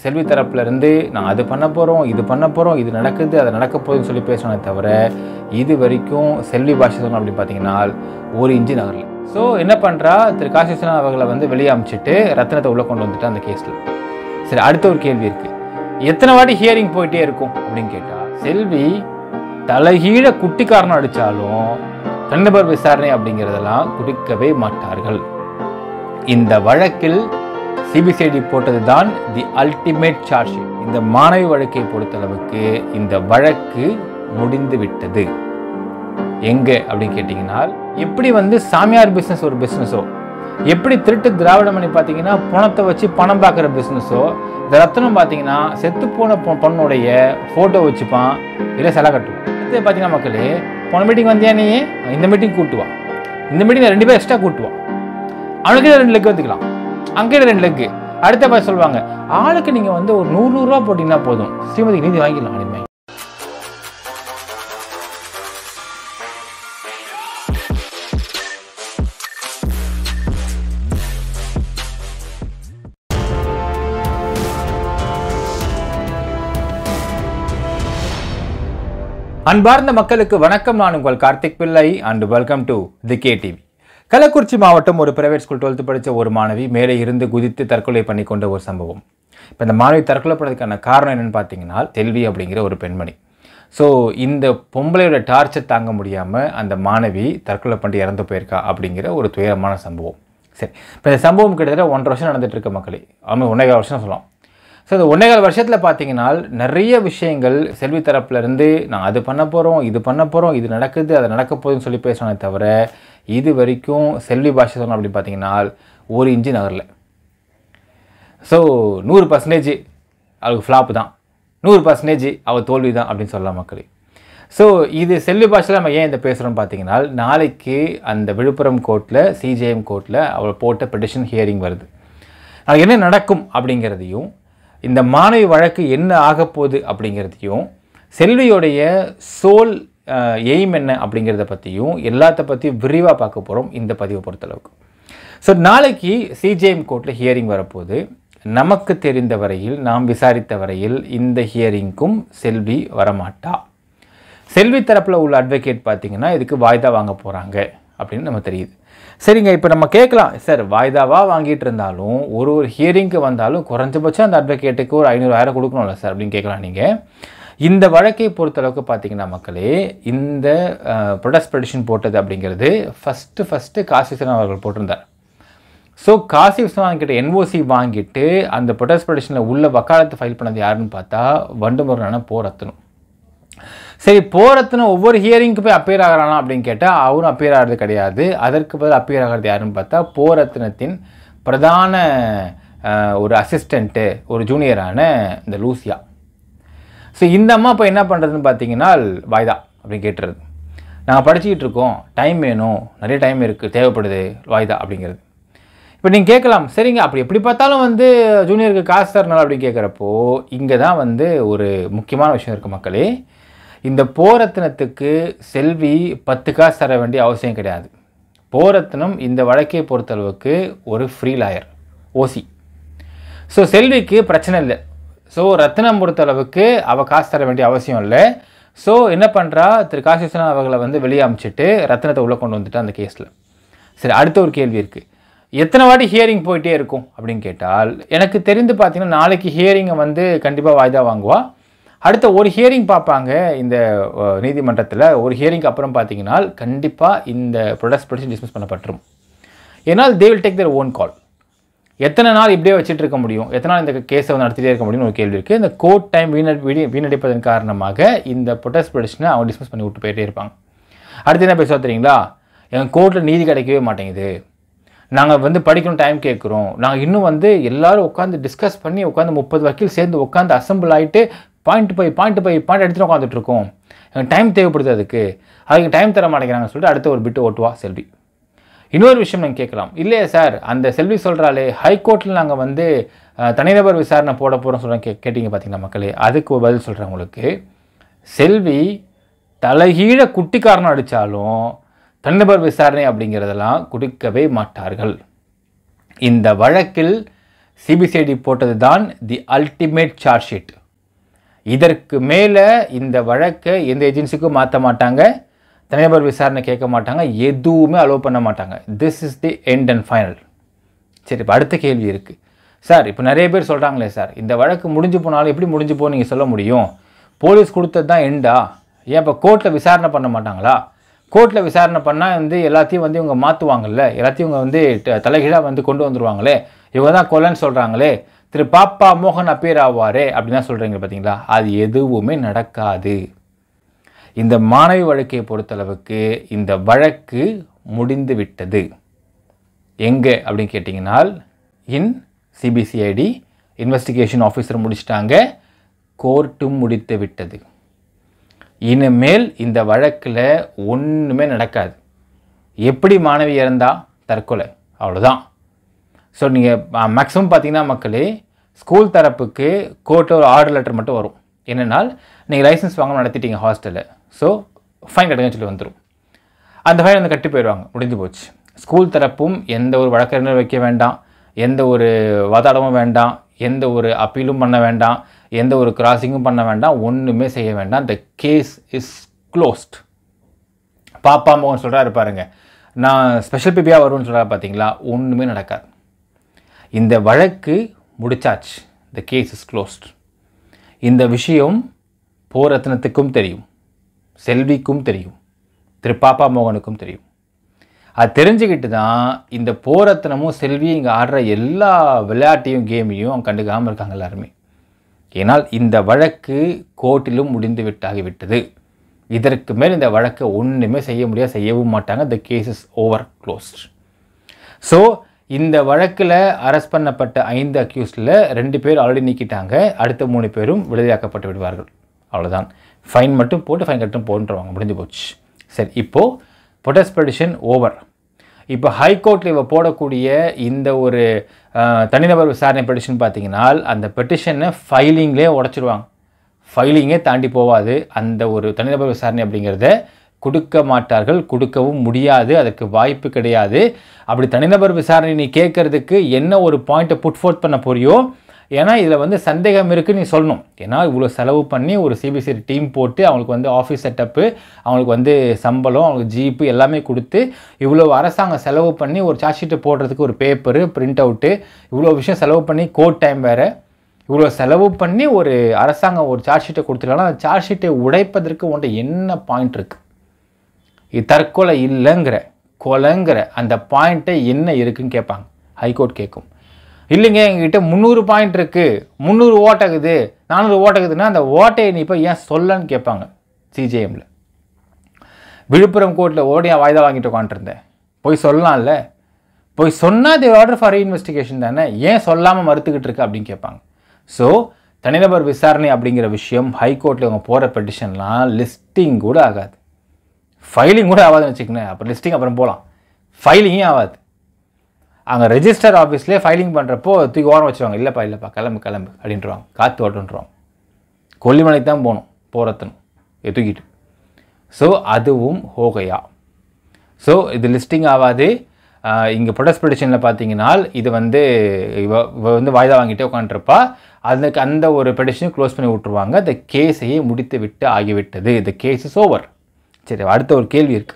செல்வி தரப்புல இருந்து நான் அது பண்ண போகிறோம் இது பண்ண போகிறோம் இது நடக்குது அது நடக்க போகுதுன்னு சொல்லி பேசுனே தவிர இது வரைக்கும் செல்வி பாஷன் அப்படின்னு பார்த்தீங்கன்னா ஒரு இன்ச்சு நகரல ஸோ என்ன பண்ணுறா திரு காசி விஸ்வநாத் அவர்களை வந்து வெளியே அமிச்சிட்டு ரத்னத்தை உள்ளே கொண்டு வந்துட்டு அந்த கேஸில் சரி அடுத்த ஒரு கேள்வி இருக்கு எத்தனை வாட்டி ஹியரிங் போயிட்டே இருக்கும் அப்படின்னு கேட்டா செல்வி தலைகீழ குட்டி காரணம் அடிச்சாலும் தனிநபர் விசாரணை அப்படிங்கிறதெல்லாம் குடிக்கவே மாட்டார்கள் இந்த வழக்கில் சிபிசிஐடி போட்டது தான் தி அல்டிமேட் சார்ஜ் இந்த மாணவி வழக்கை பொறுத்தளவுக்கு இந்த வழக்கு முடிந்து விட்டது எங்க அப்படின்னு கேட்டிங்கன்னா எப்படி வந்து சாமியார் பிஸ்னஸ் ஒரு பிஸ்னஸோ எப்படி திருட்டு திராவிடமணி பார்த்தீங்கன்னா பணத்தை வச்சு பணம் பார்க்குற பிஸ்னஸோ இந்த ரத்தனம் பார்த்தீங்கன்னா செத்து போன பொ- பொண்ணுடைய ஃபோட்டோ வச்சுப்பான் இல்லை சிலை கட்டுவான் அடுத்து பார்த்தீங்கன்னா மக்களே போன மீட்டிங் வந்தியா நீ இந்த மீட்டிங் கூட்டுவான் இந்த மீட்டிங் ரெண்டு பேர் எக்ஸ்ட்ரா கூட்டுவான் அவனுக்கு ரெண்டு லெக் வந்துக்கலாம் அங்கே ரெண்டு லெக்கு அடுத்த பேர் சொல்லுவாங்க ஆளுக்கு நீங்கள் வந்து ஒரு நூறு நூறுரூவா போட்டிங்கன்னா போதும் ஸ்ரீமதி நீதி வாங்கிடலாம் இனிமே அன்பார்ந்த மக்களுக்கு வணக்கம் நான் உங்கள் Karthik Pillai and welcome to the K TV Kallakurichi மாவட்டம் ஒரு பிரைவேட் ஸ்கூல் டுவெல்த்து படித்த ஒரு மாணவி மேலே இருந்து குதித்து தற்கொலை பண்ணி கொண்ட ஒரு சம்பவம் இப்போ இந்த மாணவி தற்கொலை பண்ணதுக்கான காரணம் என்னன்னு பார்த்தீங்கன்னா செல்வி அப்படிங்கிற ஒரு பெண்மணி ஸோ இந்த பொம்பளையோட டார்ச்சர் தாங்க முடியாமல் அந்த மாணவி தற்கொலை பண்ணி இறந்து போயிருக்கா அப்படிங்கிற ஒரு துயரமான சம்பவம் சரி இப்போ இந்த சம்பவம் கிட்டத்தட்ட ஒன்றரை வருஷம் நடந்துட்டு இருக்க மக்களே ஆமாம் ஒன்றே வருஷம் சொல்லலாம் ஸோ இந்த ஒன்றேகால் வருஷத்தில் பார்த்தீங்கன்னா நிறைய விஷயங்கள் செல்வி தரப்புல இருந்து நான் அது பண்ண போகிறோம் இது பண்ண போகிறோம் இது நடக்குது அது நடக்க போகுதுன்னு சொல்லி பேசுனே தவிர இது வரைக்கும் செல்வி பாஷை சொல்லணும் அப்படின்னு பார்த்தீங்கன்னா ஒரு இன்ச்சு நகரல ஸோ நூறு பர்சன்டேஜ் அவளுக்கு ஃப்ளாப் தான் நூறு பர்சன்டேஜ் அவள் தோல்வி தான் அப்படின்னு சொல்லலாம் மக்களே ஸோ இது செல்வி பாஷையில் நம்ம ஏன் இந்த பேசுகிறோம்னு பார்த்தீங்கன்னா நாளைக்கு அந்த விழுப்புரம் கோர்ட்டில் சிஜேஎம் கோர்ட்டில் அவள் போட்ட பெட்டிஷன் ஹியரிங் வருது அது என்ன நடக்கும் அப்படிங்கிறதையும் இந்த மாணவி வழக்கு என்ன ஆகப் போகுது அப்படிங்கிறதையும் செல்வியோடைய சோல் எய்ம் என்ன அப்படிங்கிறத பற்றியும் எல்லாத்த பற்றியும் விரிவாக பார்க்க போகிறோம் இந்த பதிவை பொறுத்தளவுக்கு ஸோ நாளைக்கு சிஜேஎம் கோர்ட்டில் ஹியரிங் வரப்போகுது நமக்கு தெரிந்த வரையில் நாம் விசாரித்த வரையில் இந்த ஹியரிங்க்கும் செல்வி வரமாட்டா செல்வி தரப்பில் உள்ள அட்வொகேட் பார்த்தீங்கன்னா இதுக்கு வாய்தா வாங்க போகிறாங்க அப்படின்னு நம்ம தெரியுது சரிங்க இப்போ நம்ம கேட்கலாம் சார் வாய்தாவாக வாங்கிட்டு இருந்தாலும் ஒரு ஒரு ஹியரிங்க்கு வந்தாலும் குறைஞ்சபட்சம் அந்த அட்வொகேட்டுக்கு ஒரு ஐநூறாயிரம் கொடுக்கணும்ல சார் அப்படின்னு கேட்கலாம் நீங்கள் இந்த வழக்கை பொறுத்தளவுக்கு பார்த்தீங்கன்னா மக்களே இந்த ப்ரொடக்ட் பெடிஷன் போட்டது அப்படிங்கிறது ஃபஸ்ட்டு ஃபஸ்ட்டு காசிசன் அவர்கள் போட்டிருந்தார் ஸோ காசி விஸ்வநாதன் கிட்ட என்ஓசி வாங்கிட்டு அந்த ப்ரொடெஸ்ட் பெடிஷனில் உள்ள வக்காலத்து ஃபைல் பண்ணது யாருன்னு பார்த்தா வண்டுமுருகனான போரத்தனும் சரி போரத்தனை ஒவ்வொரு ஹியரிங்க்கு போய் அப்பியர் ஆகிறானா அப்படின்னு கேட்டால் அவரும் அப்பியர் ஆகிறது கிடையாது அதற்கு பதில் அப்பியர் ஆகிறது யாருன்னு பார்த்தா போரத்னத்தின் பிரதான அஹ், ஒரு அசிஸ்டண்ட்டு ஒரு ஜூனியரான இந்த லூசியா ஸோ இந்த அம்மா இப்போ என்ன பண்ணுறதுன்னு பார்த்தீங்கன்னா வாய்தா அப்படின்னு கேட்டுறது நாங்கள் படிச்சுக்கிட்டு இருக்கோம் டைம் வேணும் நிறைய டைம் இருக்குது தேவைப்படுது வாய்தா அப்படிங்கிறது இப்போ நீங்கள் கேட்கலாம் சரிங்க அப்படி எப்படி பார்த்தாலும் வந்து ஜூனியருக்கு காசு தரணும் அப்படின்னு கேட்குறப்போ இங்கே தான் வந்து ஒரு முக்கியமான விஷயம் இருக்குது மக்களே இந்த போரத்தினத்துக்கு செல்வி பத்து காசு தர வேண்டிய அவசியம் கிடையாது போரத்தினம் இந்த வழக்கை பொறுத்தளவுக்கு ஒரு ஃப்ரீ லாயர் ஓசி ஸோ செல்விக்கு பிரச்சனை இல்லை ஸோ ரத்னம் பொறுத்தளவுக்கு அவள் காசு தர வேண்டிய அவசியம் இல்லை ஸோ என்ன பண்ணுறா திரு காசி விஸ்வநாத் அவர்களை வந்து வெளியே அமிச்சிட்டு ரத்னத்தை உள்ளே கொண்டு வந்துட்டு அந்த கேஸில் சரி அடுத்த ஒரு கேள்வி இருக்குது எத்தனை வாட்டி ஹியரிங் போயிட்டே இருக்கும் அப்படின்னு கேட்டால் எனக்கு தெரிந்து பார்த்தீங்கன்னா நாளைக்கு ஹியரிங்கை வந்து கண்டிப்பாக வாய்தா வாங்குவா அடுத்த ஒரு ஹியரிங் பார்ப்பாங்க இந்த அஹ், நீதிமன்றத்தில் ஒரு ஹியரிங் அப்புறம் பார்த்தீங்கன்னா கண்டிப்பாக இந்த ப்ரொடக்ட் பெடிஷன் டிஸ்மிஸ் பண்ணப்பட்டுரும் ஏன்னால் they will take their own call எத்தனை நாள் இப்படியே வச்சுட்டு இருக்க முடியும் எத்தனை நாள் இந்த கேஸை வந்து நடத்திட்டே இருக்க முடியும்னு ஒரு கேள்வி இருக்குது இந்த கோர்ட் டைம் வீண வீண வீணடிப்பதன் காரணமாக இந்த ப்ரொடெஸ்ட் பெடிஷனை அவங்க டிஸ்மிஸ் பண்ணி விட்டு போயிட்டே இருப்பாங்க அடுத்து என்ன பேசுவா தெரியுங்களா எங்கள் கோர்ட்டில் நீதி கிடைக்கவே மாட்டேங்குது நாங்கள் வந்து படிக்கணும் டைம் கேட்குறோம் நாங்கள் இன்னும் வந்து எல்லாரும் உட்காந்து டிஸ்கஸ் பண்ணி உட்காந்து முப்பது வக்கீல் சேர்ந்து உட்காந்து அசம்பிள் ஆகிட்டு point by point by point எடுத்துட்டு உட்காந்துட்டு இருக்கோம் எனக்கு டைம் தேவைப்படுது அதுக்கு அதுக்கு டைம் தர மாட்டேங்கிறாங்கன்னு சொல்லிட்டு அடுத்த ஒரு பிட்டு ஓட்டுவா செல்வி இன்னொரு விஷயம் நீங்கள் கேட்கலாம் இல்லையே சார் அந்த செல்வி சொல்கிறாளே ஹைகோர்ட்டில் நாங்கள் வந்து அஹ், தனிநபர் விசாரணை போட போகிறோம் சொல்கிறேன் கே கேட்டிங்க பார்த்தீங்களா மக்களே அதுக்கு ஒரு பதில் சொல்கிறேன் உங்களுக்கு செல்வி தலைகீழ குட்டிக்காரனம் அடித்தாலும் தனிநபர் விசாரணை அப்படிங்கிறதெல்லாம் கொடுக்கவே மாட்டார்கள் இந்த வழக்கில் சிபிசிஐடி போட்டது தான் தி அல்டிமேட் சார்ஜ் ஷீட் இதற்கு மேலே இந்த வழக்கை எந்த ஏஜென்சிக்கும் மாற்ற மாட்டாங்க தனிநபர் விசாரணை கேட்க மாட்டாங்க எதுவுமே அலோவ் பண்ண மாட்டாங்க this is the end and final சரி இப்போ அடுத்த கேள்வி இருக்குது சார் இப்போ நிறைய பேர் சொல்கிறாங்களே சார் இந்த வழக்கு முடிஞ்சு போனாலும் எப்படி முடிஞ்சு போன்னு நீங்கள் சொல்ல முடியும் போலீஸ் கொடுத்தது தான் எண்டா ஏன் இப்போ கோர்ட்டில் விசாரணை பண்ண மாட்டாங்களா கோர்ட்டில் விசாரணை பண்ணால் வந்து எல்லாத்தையும் வந்து இவங்க மாற்றுவாங்கல்ல எல்லாத்தையும் இவங்க வந்து ட- தலைகீழாக வந்து கொண்டு வந்துருவாங்களே இவங்க தான் கொலைன்னு சொல்கிறாங்களே திரு பாப்பா மோகன் அப்பீர் ஆவாரே அப்படின்னா சொல்கிறீங்க பார்த்தீங்களா அது எதுவுமே நடக்காது இந்த மாணவி வழக்கை பொறுத்தளவுக்கு இந்த வழக்கு முடிந்து விட்டது எங்கே அப்படின்னு கேட்டிங்கனால் இன் சிபிசிஐடி இன்வெஸ்டிகேஷன் ஆஃபீஸர் முடிச்சிட்டாங்க கோர்ட்டும் முடித்து விட்டது இனிமேல் இந்த வழக்கில் ஒன்றுமே நடக்காது எப்படி மாணவி இறந்தா தற்கொலை அவ்வளோதான் ஸோ நீங்கள் மேக்ஸிமம் பார்த்தீங்கன்னா மக்களே ஸ்கூல் தரப்புக்கு கோர்ட்டில் ஒரு ஆர்டர் லெட்டர் மட்டும் வரும் என்னென்னால் நீங்கள் லைசன்ஸ் வாங்க நடத்திட்டீங்க ஹாஸ்டலில் ஸோ ஃபைன் கட்டுங்கன்னு சொல்லி வந்துடும் அந்த ஃபைன் வந்து கட்டி போயிடுவாங்க முடிஞ்சு போச்சு ஸ்கூல் தரப்பும் எந்த ஒரு வழக்கறிஞர் வைக்க வேண்டாம் எந்த ஒரு வாதாடமும் வேண்டாம் எந்த ஒரு அப்பீலும் பண்ண வேண்டாம் எந்த ஒரு கிராசிங்கும் பண்ண வேண்டாம் ஒன்றுமே செய்ய வேண்டாம் த கேஸ் இஸ் க்ளோஸ்ட் பாப்பா மோகன் சொல்கிறாரு பாருங்க நான் ஸ்பெஷல் பிபியாக வருவேன்னு சொல்கிறாரு பார்த்தீங்களா ஒன்றுமே நடக்காது இந்த வழக்கு முடிச்சாச்சு த கேஸ் இஸ் க்ளோஸ்ட் இந்த விஷயம் போரத்னத்துக்கும் தெரியும் செல்விக்கும் தெரியும் திரு பாப்பா மோகனுக்கும் தெரியும் அது தெரிஞ்சுக்கிட்டு தான் இந்த போரத்னமும் செல்வியும் இங்கே ஆடுற எல்லா விளையாட்டையும் கேமையும் அவங்க கண்டுக்காமல் இருக்காங்க எல்லாருமே ஏனால் இந்த வழக்கு கோர்ட்டிலும் முடிந்து விட்டாகிவிட்டது இதற்கு மேல் இந்த வழக்கை ஒன்றுமே செய்ய முடியாது செய்யவும் மாட்டாங்க the case is over closed so இந்த வழக்கில் அரெஸ்ட் பண்ணப்பட்ட ஐந்து அக்யூஸ்டில் ரெண்டு பேர் ஆல்ரெடி நீக்கிட்டாங்க அடுத்த மூணு பேரும் விடுதலையாக்கப்பட்டு விடுவார்கள் அவ்வளோதான் ஃபைன் மட்டும் போட்டு ஃபைன் கட்டும் போன்றவாங்க முடிஞ்சு போச்சு சரி இப்போது பொட்டஸ் பெடிஷன் ஓவர் இப்போ ஹைகோர்ட்டில் இவ போடக்கூடிய இந்த ஒரு அஹ், தனிநபர் விசாரணை பெட்டிஷன் பார்த்தீங்கன்னா அந்த பெட்டிஷனை ஃபைலிங்லேயே உடச்சிருவாங்க ஃபைலிங்கே தாண்டி போகாது அந்த ஒரு தனிநபர் விசாரணை அப்படிங்கிறத கொடுக்க மாட்டார்கள் கொடுக்கவும் முடியாது அதுக்கு வாய்ப்பு கிடையாது அப்படி தனிநபர் விசாரணை நீ கேட்கறதுக்கு என்ன ஒரு பாயிண்ட்டை புட் ஃபோர்த் பண்ண போறியோ ஏன்னா இதில் வந்து சந்தேகம் இருக்குன்னு நீ சொல்லணும் ஏன்னா இவ்வளோ செலவு பண்ணி ஒரு சிபிசிஐ டீம் போட்டு அவங்களுக்கு வந்து ஆஃபீஸ் செட்டப்பு அவங்களுக்கு வந்து சம்பளம் அவங்களுக்கு ஜீப்பு எல்லாமே கொடுத்து இவ்வளோ அரசாங்கம் செலவு பண்ணி ஒரு சார்ஜ் ஷீட்டை போடுறதுக்கு ஒரு பேப்பரு பிரிண்ட் அவுட்டு இவ்வளோ விஷயம் செலவு பண்ணி கோர்ட் டைம் வேறு இவ்வளோ செலவு பண்ணி ஒரு அரசாங்கம் ஒரு சார்ஜ் ஷீட்டை கொடுத்துருக்காங்க அந்த சார்ஜ் ஷீட்டை உடைப்பதற்கு உன்ட்ட என்ன பாயிண்ட் இருக்கு இது தற்கொலை இல்லைங்கிற கொலைங்கிற அந்த பாயிண்ட்டை என்ன இருக்குன்னு கேட்பாங்க ஹைகோர்ட் கேட்கும் இல்லைங்க எங்ககிட்ட முந்நூறு பாயிண்ட் இருக்கு முந்நூறு ஓட்டகுது நானூறு ஓட்டகுதுன்னா அந்த ஓட்டையை நீ இப்போ ஏன் சொல்லன்னு கேட்பாங்க சிஜேஎம்ல விழுப்புரம் கோர்ட்டில் ஓடியா வாய்தா வாங்கிட்டு உட்காந்துருந்தேன் போய் சொல்லலாம்ல போய் சொன்னால் தி ஆர்டர் ஃபார் இன்வெஸ்டிகேஷன் தானே ஏன் சொல்லாமல் மறுத்துக்கிட்டு இருக்கு அப்படின்னு கேட்பாங்க ஸோ தனிநபர் விசாரணை அப்படிங்கிற விஷயம் ஹைகோர்ட்டில் இவங்க போகிற பெட்டிஷன்லாம் லிஸ்டிங் கூட ஆகாது ஃபைலிங் கூட ஆகாதுன்னு வச்சுக்கோங்க அப்புறம் லிஸ்டிங் அப்புறம் போகலாம் ஃபைலிங்கே ஆகாது அங்கே ரெஜிஸ்டர் ஆஃபீஸ்லேயே ஃபைலிங் பண்ணுறப்போ தூக்கி ஓரம் வச்சுருவாங்க இல்லைப்பா இல்லைப்பா கிளம்பு கிளம்பு அப்படின்ட்டுருவாங்க காற்று ஓட்டுன்ட்டுருவாங்க கொல்லிமலைக்கு தான் போகணும் போகிறத்தனும் தூக்கிட்டு ஸோ அதுவும் ஹோகையா ஸோ இது லிஸ்டிங் ஆகாது இங்கே ப்ரொடக்ட் பெடிஷனில் பார்த்தீங்கன்னா இது வந்து இவ இவ வந்து வாய்தா வாங்கிட்டே உட்காந்துருப்பா அதுக்கு அந்த ஒரு பெடிஷனையும் க்ளோஸ் பண்ணி விட்ருவாங்க இந்த கேஸையே முடித்து விட்டு ஆகிவிட்டது இந்த கேஸ் இஸ் ஓவர் சரி அடுத்த ஒரு கேள்வி இருக்குது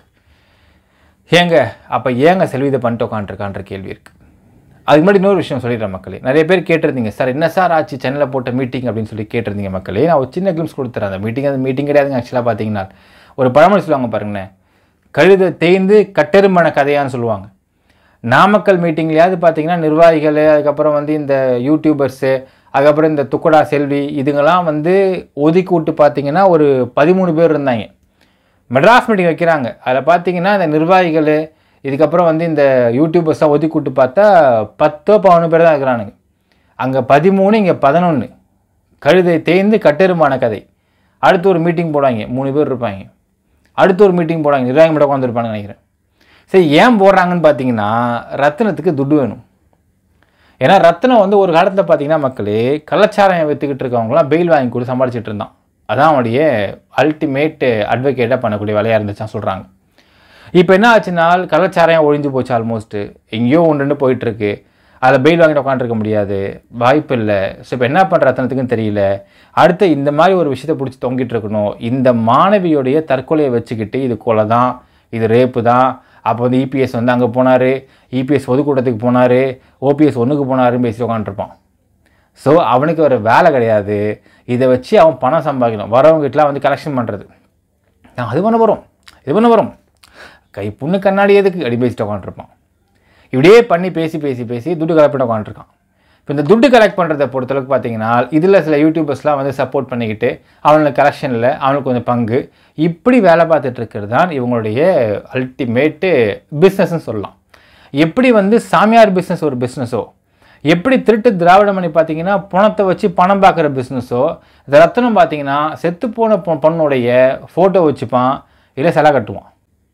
ஏங்க அப்போ ஏங்க செல்வி இதை பண்ணிட்டு உட்காந்துருக்கான்ற கேள்வி இருக்குது அதுக்கு முன்னாடி இன்னொரு விஷயம் சொல்லிடுறேன் மக்களே நிறைய பேர் கேட்டிருந்தீங்க சார் என்ன சார் ஆச்சு சென்னையில் போட்ட மீட்டிங் அப்படின்னு சொல்லி கேட்டிருந்தீங்க மக்களே நான் ஒரு சின்ன கிளிம்ஸ் கொடுத்துறேன் அந்த மீட்டிங் அந்த மீட்டிங் கிடையாதுங்க ஆக்சுவலாக பார்த்தீங்கன்னா ஒரு பழமொழி சொல்லுவாங்க பாருங்களேன் கழுத தேய்ந்து கட்டெருமான கதையான்னு சொல்லுவாங்க நாமக்கல் மீட்டிங்லையாவது பார்த்தீங்கன்னா நிர்வாகிகள் அதுக்கப்புறம் வந்து இந்த யூடியூபர்ஸு அதுக்கப்புறம் இந்த துக்குடா செல்வி இதுங்கெல்லாம் வந்து ஒதுக்கி விட்டு பார்த்தீங்கன்னா ஒரு பதிமூணு பேர் இருந்தாங்க மெட்ராஸ் மீட்டிங் வைக்கிறாங்க அதில் பார்த்தீங்கன்னா இந்த நிர்வாகிகள் இதுக்கப்புறம் வந்து இந்த யூடியூபர்ஸாக ஒதுக்கி விட்டு பார்த்தா பத்தோ பதினொன்று பேர் தான் இருக்கிறானுங்க அங்கே பதிமூணு இங்கே பதினொன்று கழுதை தேய்ந்து கட்டெருமான கதை அடுத்து ஒரு மீட்டிங் போடுவாங்க மூணு பேர் இருப்பாங்க அடுத்து ஒரு மீட்டிங் போடுவாங்க நிர்வாகி மட்டும் உட்காந்துருப்பாங்க நினைக்கிறேன் சரி ஏன் போடுறாங்கன்னு பார்த்தீங்கன்னா ரத்தினத்துக்கு துட்டு வேணும் ஏன்னா ரத்னம் வந்து ஒரு காலத்தில் பார்த்தீங்கன்னா மக்களே கள்ளச்சாரம் விற்றுக்கிட்டு இருக்கவங்களாம் பெயில் வாங்கி கொடுத்து சம்பாதிச்சிட்டு இருந்தான் அதான் அவனுடைய அல்டிமேட் அட்வொகேட்டாக பண்ணக்கூடிய வேலையாக இருந்துச்சான் சொல்கிறாங்க இப்போ என்ன ஆச்சுன்னா கள்ளச்சாரம் ஒழிஞ்சு போச்சு ஆல்மோஸ்ட்டு எங்கேயோ ஒன்று ரெண்டு போயிட்டுருக்கு அதில் பெயில் வாங்கிட்டு உட்காந்துருக்க முடியாது வாய்ப்பு இல்லை ஸோ இப்போ என்ன பண்ணுற அத்தனத்துக்கும் தெரியல அடுத்து இந்த மாதிரி ஒரு விஷயத்தை பிடிச்சி தொங்கிட்டு இருக்கணும் இந்த மாணவியோடைய தற்கொலையை வச்சுக்கிட்டு இது கொலை தான் இது ரேப்பு தான் அப்போ வந்து இபிஎஸ் வந்து அங்கே போனார் இபிஎஸ் பொதுக்கூட்டத்துக்கு போனார் ஓபிஎஸ் ஒன்றுக்கு போனாருன்னு பேசி உட்காந்துருப்பான் ஸோ அவனுக்கு ஒரு வேலை கிடையாது இதை வச்சு அவன் பணம் சம்பாதிக்கணும் வரவங்ககிட்டலாம் வந்து கலெக்ஷன் பண்ணுறது அது பண்ண வரும் இது பண்ண வரும் கை புண்ணு கண்ணாடி எதுக்கு அடி பேசிட்டு உட்காந்துருப்பான் இப்படியே பண்ணி பேசி பேசி பேசி துட்டு கலெக்ட் பண்ணி உட்காந்துருக்கான் இப்போ இந்த துட்டு கலெக்ட் பண்ணுறதை பொறுத்தளவுக்கு பார்த்தீங்கன்னா இதில் சில யூடியூபர்ஸ்லாம் வந்து சப்போர்ட் பண்ணிக்கிட்டு அவனுக்கு கலெக்ஷனில் அவனுக்கு கொஞ்சம் பங்கு இப்படி வேலை பார்த்துட்டு இருக்கிறது தான் இவங்களுடைய அல்டிமேட்டு பிஸ்னஸ்ன்னு சொல்லலாம் எப்படி வந்து சாமியார் பிஸ்னஸ் ஒரு பிஸ்னஸோ எப்படி திருட்டு திராவிடமணி பார்த்தீங்கன்னா பணத்தை வச்சு பணம் பார்க்குற பிஸ்னஸோ இந்த ரத்தனம் பார்த்தீங்கன்னா செத்துப்போன பொ பொண்ணுடைய ஃபோட்டோ வச்சுப்பான் இல்லை சிலை கட்டுவான்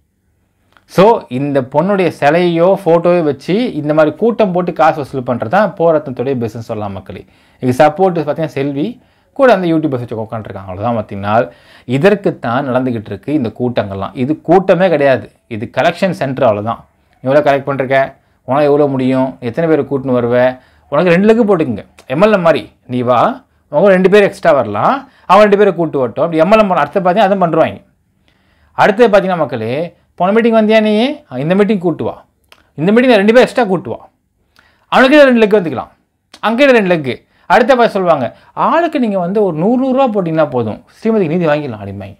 ஸோ இந்த பொண்ணுடைய சிலையோ ஃபோட்டோவோ வச்சு இந்த மாதிரி கூட்டம் போட்டு காசு வசூல் பண்ணுறது தான் போராட்டத்துடைய பிஸ்னஸ் சொல்லலாம் மக்களே இது சப்போர்ட் பார்த்தீங்கன்னா செல்வி கூட அந்த யூடியூபர்ஸ் வச்சு உட்காந்துருக்காங்க அவ்வளோதான் பார்த்தீங்கன்னா இதற்குத்தான் நடந்துக்கிட்டு இருக்கு இந்த கூட்டங்கள்லாம் இது கூட்டமே கிடையாது இது கலெக்ஷன் சென்டர் அவ்வளோதான் எவ்வளோ கலெக்ட் பண்ணிருக்க உனக்கு எவ்வளோ முடியும் எத்தனை பேர் கூட்டின்னு வருவேன் உனக்கு ரெண்டு லெக்கு போட்டுக்குங்க எம்எல்ஏ மாதிரி நீ வா உங்க ரெண்டு பேர் எக்ஸ்ட்ரா வரலாம் அவன் ரெண்டு பேரை கூட்டு வரட்டும் அப்படி எம்எல்ஏ பண்ண அடுத்த பார்த்தீங்கன்னா அதுவும் பண்ணுறாங்க அடுத்தது பார்த்தீங்கன்னா மக்களே போன மீட்டிங் வந்தியா நீ ஆ, இந்த மீட்டிங் கூட்டு வா இந்த மீட்டிங் ரெண்டு பேர் எக்ஸ்ட்ரா கூட்டு வா அவனுக்கு ரெண்டு லெக் வந்துக்கலாம் அங்கே ரெண்டு லெக்கு அடுத்த பார்த்து சொல்லுவாங்க ஆளுக்கு நீங்கள் வந்து ஒரு நூறு நூறுரூவா போட்டிங்கன்னா போதும் ஸ்ரீமதிக்கு நீதி வாங்கிடலாம் அப்படிம்பாங்க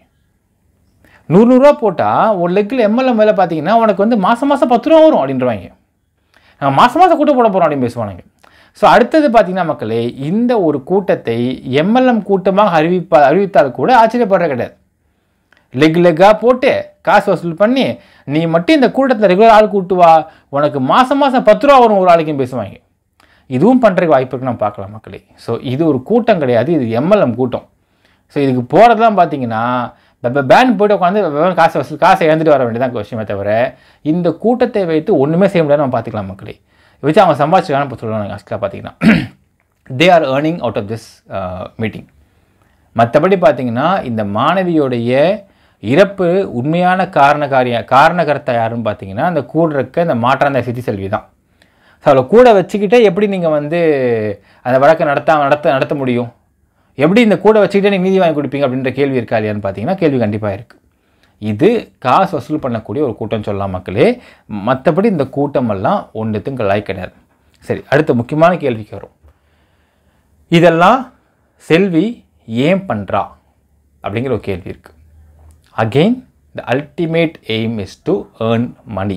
நூறு நூறுரூவா போட்டால் ஒரு லெக்கில் எம்எல்ஏ மேலே பார்த்தீங்கன்னா உனக்கு வந்து மாதம் மாதம் பத்து ரூபா வரும் அப்படின்றவாங்க நாங்கள் மாதம் மாதம் கூட்டம் போட போகிறோம் அப்படின்னு பேசுவானுங்க ஸோ அடுத்தது பார்த்தீங்கன்னா மக்களே இந்த ஒரு கூட்டத்தை எம்எல்எம் கூட்டமாக அறிவிப்பா அறிவித்தால் கூட ஆச்சரியப்படுற கிடையாது லெக் லெக்காக போட்டு காசு வசூல் பண்ணி நீ மட்டும் இந்த கூட்டத்தில் ரெகுலர் ஆள் கூட்டு வா உனக்கு மாதம் மாதம் பத்து ரூபா வரும் ஒரு ஆளுக்கும் பேசுவாங்க இதுவும் பண்ணுறதுக்கு வாய்ப்பு இருக்கு நம்ம பார்க்கலாம் மக்களே ஸோ இது ஒரு கூட்டம் கிடையாது இது எம்எல்எம் கூட்டம் ஸோ இதுக்கு போகிறதுலாம் பார்த்தீங்கன்னா பேன் போய்ட்டு உட்காந்து வெறும் காசு வசூல் காசை இழந்துட்டு வர வேண்டியதான் விஷயமே தவிர இந்த கூட்டத்தை வைத்து ஒன்றுமே செய்ய முடியாது நம்ம பார்த்துக்கலாம் மக்களே வச்சு அவங்க சம்பாதிச்சிருக்கான்னு இப்போ சொல்லுவாங்க ஆக்சுவலாக பார்த்தீங்கன்னா they are earning out of this meeting மற்றபடி பார்த்தீங்கன்னா இந்த மாணவியோடைய இறப்பு உண்மையான காரண காரிய காரணகர்த்தா யாருன்னு பார்த்தீங்கன்னா அந்த கூட இருக்க இந்த மாற்றாந்த சித்தி செல்வி தான் ஸோ அவளை கூட வச்சுக்கிட்டே எப்படி நீங்கள் வந்து அந்த வழக்கை நடத்த நடத்த நடத்த முடியும் எப்படி இந்த கூட வச்சுக்கிட்டே நீங்கள் நீதி வாங்கி கொடுப்பீங்க அப்படின்ற கேள்வி இருக்கா இல்லையான்னு பார்த்தீங்கன்னா கேள்வி கண்டிப்பாக இருக்குது இது காசு வசூல் பண்ணக்கூடிய ஒரு கூட்டம் சொல்லலாம் மக்களே மற்றபடி இந்த கூட்டமெல்லாம் ஒன்றுத்துங்க லாய் கிடையாது சரி அடுத்த முக்கியமான கேள்விக்கு வரும் இதெல்லாம் செல்வி ஏன் பண்ணுறா அப்படிங்கிற ஒரு கேள்வி இருக்குது again the ultimate aim is to earn money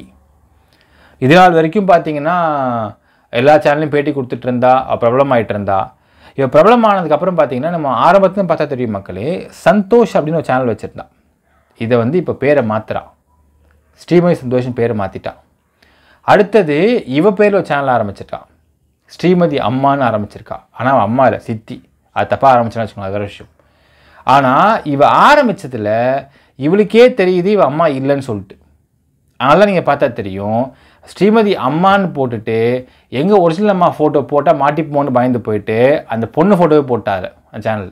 இது நாள் வரைக்கும் பார்த்தீங்கன்னா எல்லா சேனல்லையும் பேட்டி கொடுத்துட்டு இருந்தா அவ பிரபலம் ஆயிட்டு இருந்தா இவ பிரபலம் ஆனதுக்கப்புறம் பார்த்தீங்கன்னா நம்ம ஆரம்பத்துலேருந்து பார்த்தா தெரியும் மக்களே சந்தோஷ் அப்படின்னு ஒரு சேனல் வச்சுருந்தா இதை வந்து இப்போ பேரை மாத்துறா ஸ்ரீமதி சந்தோஷம் பேரை மாற்றிட்டா அடுத்தது இவ பேரில் ஒரு சேனல் ஆரம்பிச்சிட்டா ஸ்ரீமதி அம்மான்னு ஆரம்பிச்சிருக்கா ஆனால் அவன் அம்மா இல்லை சித்தி அது தப்பாக ஆரம்பிச்சான்னு வச்சுக்கோங்க அது வேற விஷயம் ஆனால் இவ ஆரம்பிச்சதுல இவளுக்கே தெரியுது இவ அம்மா இல்லைன்னு சொல்லிட்டு அதனால் நீங்கள் பார்த்தா தெரியும் ஸ்ரீமதி அம்மான்னு போட்டுட்டு எங்கே ஒரிஜினல் அம்மா ஃபோட்டோ போட்டால் மாட்டிப்போன்னு பயந்து போயிட்டு அந்த பொண்ணு ஃபோட்டோவே போட்டார் அந்த சேனலில்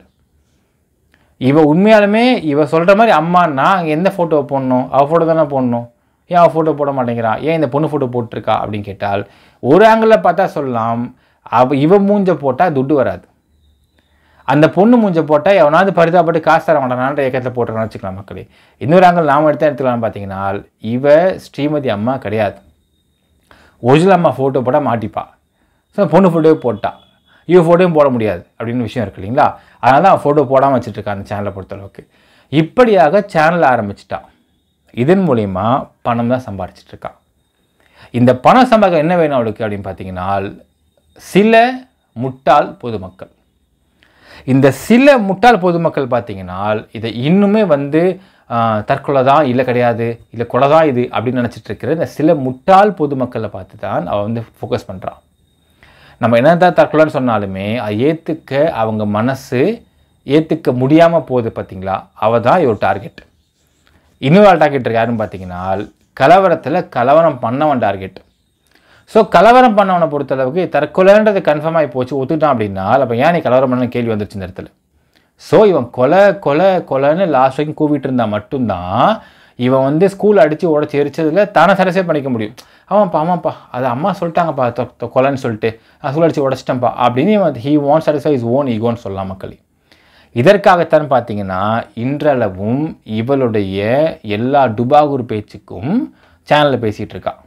இவ உண்மையாலுமே இவ சொல்கிற மாதிரி அம்மான்னா அங்கே எந்த ஃபோட்டோ போடணும் அவள் ஃபோட்டோ தானே போடணும் ஏன் அவள் ஃபோட்டோ போட மாட்டேங்கிறா ஏன் இந்த பொண்ணு ஃபோட்டோ போட்டிருக்கா அப்படின்னு கேட்டால் ஒரு ஆங்கிளில் பார்த்தா சொல்லலாம் அவ இவ மூஞ்ச போட்டால் துட்டு வராது அந்த பொண்ணு மூஞ்ச போட்டால் எவனாவது பரிதாபப்பட்டு காசு தர மாட்டானான்ற இயக்கத்தில் போட்டுருக்கான்னு வச்சுக்கலாம் மக்களே இன்னொரு ஆங்கிள் நாம் எடுத்து எடுத்துக்கலாம்னு பார்த்தீங்கன்னா இவ ஸ்ரீமதி அம்மா கிடையாது ஒரிஜினல் அம்மா ஃபோட்டோ போட்டால் மாட்டிப்பா ஸோ பொண்ணு ஃபோட்டோவே போட்டா இவ ஃபோட்டோவும் போட முடியாது அப்படின்னு விஷயம் இருக்கு இல்லைங்களா அதனால தான் ஃபோட்டோ போடாமல் வச்சுட்ருக்கா அந்த சேனலை பொறுத்தளவுக்கு இப்படியாக சேனல் ஆரம்பிச்சிட்டா இதன் மூலிமா பணம் தான் சம்பாரிச்சிட்டு இருக்கா இந்த பணம் சம்பாதிக்க என்ன வேணும் அவளுக்கு அப்படின்னு பார்த்தீங்கன்னா சில முட்டாள் பொதுமக்கள் இந்த சில முட்டாள் பொதுமக்கள் பார்த்தீங்கன்னா இதை இன்னுமே வந்து ஆஹ், தற்கொலை தான் இல்லை கிடையாது இல்லை கொலை தான் இது அப்படின்னு நினச்சிட்டு இருக்கிற இந்த சில முட்டாள் பொதுமக்களை பார்த்து தான் அவள் வந்து ஃபோக்கஸ் பண்ணுறான் நம்ம என்ன தான் தற்கொலைன்னு சொன்னாலுமே அதை ஏற்றுக்க அவங்க மனசு ஏற்றுக்க முடியாமல் போகுது பார்த்தீங்களா அவள் தான் இவர் டார்கெட் இன்னொரு ஆள் டார்கெட் இருக்கு யாருன்னு பார்த்தீங்கன்னா கலவரத்தில் கலவரம் பண்ணவன் டார்கெட் ஸோ கலவரம் பண்ணவனை பொறுத்தளவுக்கு தற்கொலைன்றது கன்ஃபார்ம் ஆகி போச்சு ஒத்துட்டான் அப்படின்னா அப்போ ஏன் நீ கலவரம் பண்ண கேள்வி வந்துருச்சு இந்த இடத்துல ஸோ இவன் கொலை கொலை கொலைன்னு லாஸ்ட் வரைக்கும் கூவிட்டு இருந்தால் மட்டும்தான் இவன் வந்து ஸ்கூல் அடித்து உடச்சி எரிச்சதில் தானே சரசே பண்ணிக்க முடியும் ஆமாப்பா ஆமாப்பா அது அம்மா சொல்லிட்டாங்கப்பா தொ- தொ- கொலைன்னு சொல்லிட்டு நான் ஸ்கூல் அடித்து உடச்சிட்டேன்ப்பா அப்படின்னு இவன் he want satisfy is own ஈகோன்னு சொல்லலாம் மக்களே இதற்காகத்தான் பார்த்தீங்கன்னா இன்றளவும் இவளுடைய எல்லா டுபாகூர் பேச்சுக்கும் சேனலில் பேசிகிட்டு இருக்கா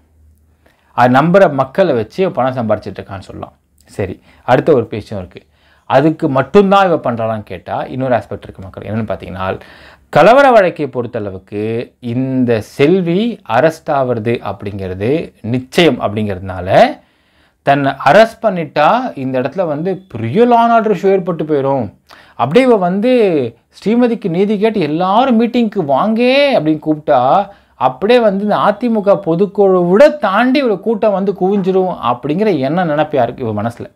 அது நம்புகிற மக்களை வச்சு இவ பணம் சம்பாரிச்சிட்டு இருக்கான்னு சொல்லலாம் சரி அடுத்த ஒரு பேச்சும் இருக்குது அதுக்கு மட்டும்தான் இவ பண்ணுறாளான்னு கேட்டால் இன்னொரு ஆஸ்பெக்ட் இருக்குது மக்கள் என்னென்னு பார்த்தீங்கன்னா கலவர வழக்கை பொறுத்தளவுக்கு இந்த செல்வி அரெஸ்ட் ஆகிறது அப்படிங்கிறது நிச்சயம் அப்படிங்கிறதுனால தன்னை அரெஸ்ட் பண்ணிட்டா இந்த இடத்துல வந்து பெரிய லான் ஆர்டர் இஷ்யூ ஏற்பட்டு போயிடும் அப்படியே இவ வந்து ஸ்ரீமதிக்கு நீதி கேட்டு எல்லாரும் மீட்டிங்க்கு வாங்கே அப்படின்னு கூப்பிட்டா அப்படியே வந்து இந்த அதிமுக பொதுக்குழு விட தாண்டி ஒரு கூட்டம் வந்து குவிஞ்சிரும் அப்படிங்கிற எண்ணம் நினைப்பியா இருக்கு இவ மனசில்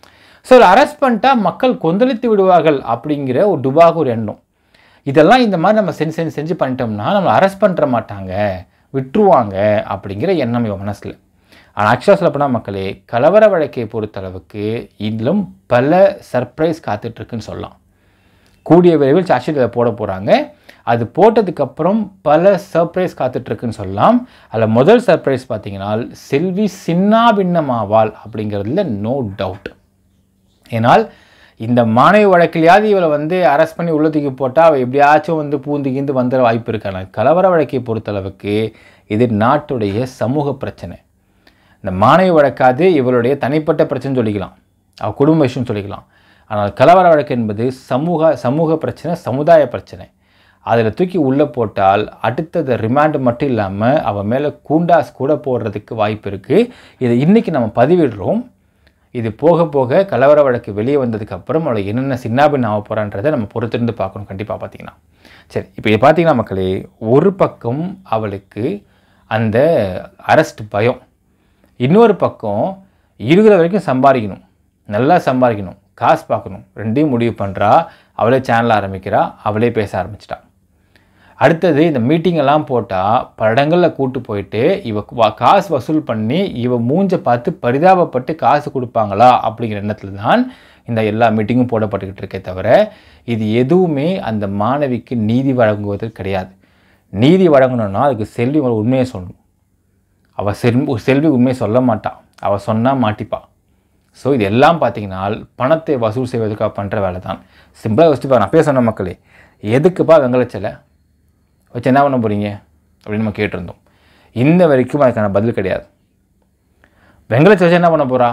ஸோ அரெஸ்ட் பண்ணிட்டா மக்கள் கொந்தளித்து விடுவார்கள் அப்படிங்கிற ஒரு டுபாக ஒரு எண்ணம் இதெல்லாம் இந்த மாதிரி நம்ம செஞ்சு செஞ்சு செஞ்சு பண்ணிட்டோம்னா நம்மளை அரெஸ்ட் பண்ணுற மாட்டாங்க விட்டுருவாங்க அப்படிங்கிற எண்ணம் இவன் மனசில் ஆனால் ஆக்சுவலாக சொல்லப்போனால் மக்களே கலவர வழக்கை பொறுத்தளவுக்கு இதிலும் பல சர்ப்ரைஸ் காத்துட்ருக்குன்னு சொல்லலாம் கூடிய விரைவில் சார்ஜ் இதை போட போகிறாங்க அது போட்டதுக்கப்புறம் பல சர்ப்ரைஸ் காத்துட்ருக்குன்னு சொல்லலாம் அதில் முதல் சர்ப்ரைஸ் பார்த்தீங்கன்னா செல்வி சின்னாபின்னமாவாள் அப்படிங்கிறதுல நோ டவுட் ஏனால் இந்த மாணவி வழக்கிலையாவது இவளை வந்து அரெஸ்ட் பண்ணி உள்ளத்துக்கு போட்டால் அவள் எப்படியாச்சும் வந்து பூந்து கீந்து வந்துட வாய்ப்பு இருக்கான கலவர வழக்கை பொறுத்தளவுக்கு இது நாட்டுடைய சமூக பிரச்சனை இந்த மாணவி வழக்காது இவளுடைய தனிப்பட்ட பிரச்சனை சொல்லிக்கலாம் அவள் குடும்ப விஷயம் சொல்லிக்கலாம் ஆனால் கலவர வழக்கு என்பது சமூக சமூக பிரச்சனை சமுதாய பிரச்சனை அதில் தூக்கி உள்ளே போட்டால் அடுத்தது ரிமாண்ட் மட்டும் இல்லாமல் அவன் மேலே கூண்டாஸ் கூட போடுறதுக்கு வாய்ப்பு இருக்குது இதை இன்றைக்கி நம்ம பதிவிடுறோம் இது போக போக கலவர வழக்கு வெளியே வந்ததுக்கு அப்புறம் அவளை என்னென்ன சின்னாபின் ஆக போகிறான்றதை நம்ம பொறுத்திருந்து பார்க்கணும் கண்டிப்பாக பார்த்தீங்கன்னா சரி இப்போ இது பார்த்தீங்கன்னா மக்களே ஒரு பக்கம் அவளுக்கு அந்த அரெஸ்ட் பயம் இன்னொரு பக்கம் இருக்கிற வரைக்கும் சம்பாதிக்கணும் நல்லா சம்பாதிக்கணும் காசு பார்க்கணும் ரெண்டையும் முடிவு பண்ணுறா அவளே சேனல் ஆரம்பிக்கிறா அவளே பேச ஆரம்பிச்சிட்டா அடுத்தது இந்த மீட்டிங் எல்லாம் போட்டால் பல இடங்களில் கூட்டு போயிட்டு இவ வா- காசு வசூல் பண்ணி இவ மூஞ்ச பார்த்து பரிதாபப்பட்டு காசு கொடுப்பாங்களா அப்படிங்கிற எண்ணத்தில் தான் இந்த எல்லா மீட்டிங்கும் போடப்பட்டுக்கிட்டு இருக்கே தவிர இது எதுவுமே அந்த மாணவிக்கு நீதி வழங்குவது கிடையாது நீதி வழங்கணும்னா அதுக்கு செல்வி ஒரு உண்மையை சொல்லணும் அவள் செல்வி செல்வி உண்மையை சொல்ல மாட்டாள் அவள் சொன்னால் மாட்டிப்பா ஸோ இது எல்லாம் பார்த்தீங்கன்னா பணத்தை வசூல் செய்வதற்காக பண்ணுற வேலை தான் சிம்பிளாக யோசிச்சுப்பா நான் பேச சொன்ன மக்களே எதுக்குப்பா வெங்கலச்சிலை வச்சு என்ன பண்ண போகிறீங்க அப்படின்னு நம்ம கேட்டிருந்தோம் இந்த வரைக்கும் அதுக்கான பதில் கிடையாது வெங்கலத்தை வச்சு என்ன பண்ண போகிறா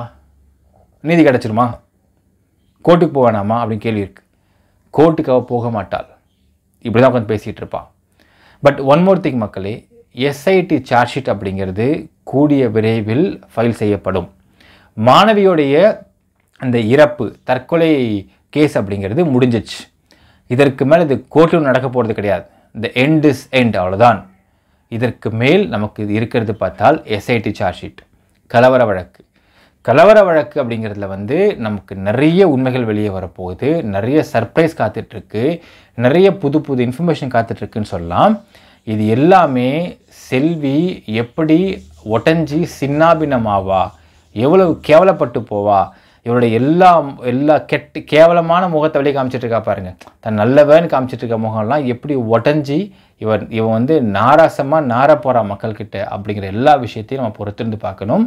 நீதி கிடச்சிருமா கோர்ட்டுக்கு போக வேணாமா அப்படின்னு கேள்வி இருக்குது கோர்ட்டுக்கு அவள் போக மாட்டாள் இப்படி தான் உட்காந்து பேசிகிட்டு இருப்பா பட் ஒன் மோர் திங் மக்களே எஸ்ஐடி சார்ஜ் ஷீட் அப்படிங்கிறது கூடிய விரைவில் ஃபைல் செய்யப்படும் மாணவியோடைய அந்த இறப்பு தற்கொலை கேஸ் அப்படிங்கிறது முடிஞ்சிச்சு இதற்கு மேல் இது கோர்ட்டில் நடக்க போகிறது கிடையாது இந்த எண்ட் இஸ் எண்ட் அவ்வளோதான் இதற்கு மேல் நமக்கு இருக்கிறது பார்த்தால் எஸ்ஐடி சார்ஜ் ஷீட் கலவர வழக்கு கலவர வழக்கு அப்படிங்கிறதுல வந்து நமக்கு நிறைய உண்மைகள் வெளியே வரப்போகுது நிறைய சர்ப்ரைஸ் காத்துட்ருக்கு நிறைய புது புது இன்ஃபர்மேஷன் காத்துட்ருக்குன்னு சொல்லலாம் இது எல்லாமே செல்வி எப்படி ஒட்டஞ்சி சின்னாபின்னமாவா எவ்வளவு கேவலப்பட்டு போவா இவருடைய எல்லா எல்லா கெட்ட கேவலமான முகத்தை வெளியே காமிச்சிட்டு இருக்கா பாருங்க தன் நல்லவன்னு காமிச்சிட்டு இருக்க முகம்லாம் எப்படி உடஞ்சி இவன் இவன் வந்து நாராசமாக நார போகிறா மக்கள்கிட்ட அப்படிங்கிற எல்லா விஷயத்தையும் நம்ம பொறுத்திருந்து பார்க்கணும்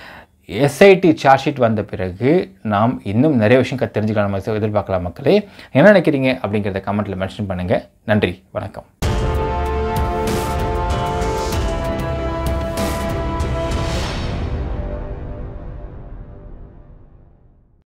எஸ்ஐடி சார்ஜ் ஷீட் வந்த பிறகு நாம் இன்னும் நிறைய விஷயம் க- தெரிஞ்சுக்கலாம் நம்ம எதிர்பார்க்கலாம் மக்களே என்ன நினைக்கிறீங்க அப்படிங்கிறத கமெண்ட்டில் மென்ஷன் பண்ணுங்கள் நன்றி வணக்கம்